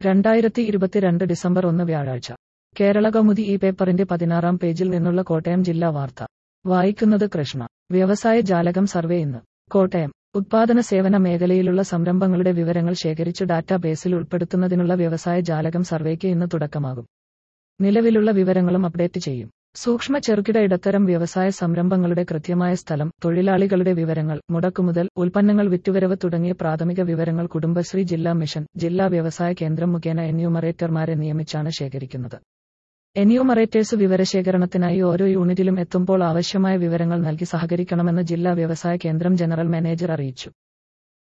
രണ്ടായിരത്തി ഇരുപത്തിരണ്ട് ഡിസംബർ ഒന്ന് വ്യാഴാഴ്ച കേരള കൗമുദി ഈ പേപ്പറിന്റെ പതിനാറാം പേജിൽ നിന്നുള്ള കോട്ടയം ജില്ലാ വാർത്ത വായിക്കുന്നത് കൃഷ്ണ വ്യവസായ ജാലകം സർവേ ഇന്ന് കോട്ടയം ഉത്പാദന സേവന മേഖലയിലുള്ള സംരംഭങ്ങളുടെ വിവരങ്ങൾ ശേഖരിച്ച് ഡാറ്റാബേസിൽ ഉൾപ്പെടുത്തുന്നതിനുള്ള വ്യവസായ ജാലകം സർവേക്ക് ഇന്ന് തുടക്കമാകും നിലവിലുള്ള വിവരങ്ങളും അപ്ഡേറ്റ് ചെയ്യും സൂക്ഷ്മ ചെറുകിട ഇടത്തരം വ്യവസായ സംരംഭങ്ങളുടെ കൃത്യമായ സ്ഥലം തൊഴിലാളികളുടെ വിവരങ്ങൾ മുടക്കുമുതൽ ഉൽപ്പന്നങ്ങൾ വിറ്റുവരവ് തുടങ്ങിയ പ്രാഥമിക വിവരങ്ങൾ കുടുംബശ്രീ ജില്ലാ മിഷൻ ജില്ലാ വ്യവസായ കേന്ദ്രം മുഖേന എന്യൂമറേറ്റർമാരെ നിയമിച്ചാണ് ശേഖരിക്കുന്നത് എന്യൂമറേറ്റേഴ്സ് വിവരശേഖരണത്തിനായി ഓരോ യൂണിറ്റിലും എത്തുമ്പോൾ ആവശ്യമായ വിവരങ്ങൾ നൽകി സഹകരിക്കണമെന്ന് ജില്ലാ വ്യവസായ കേന്ദ്രം ജനറൽ മാനേജർ അറിയിച്ചു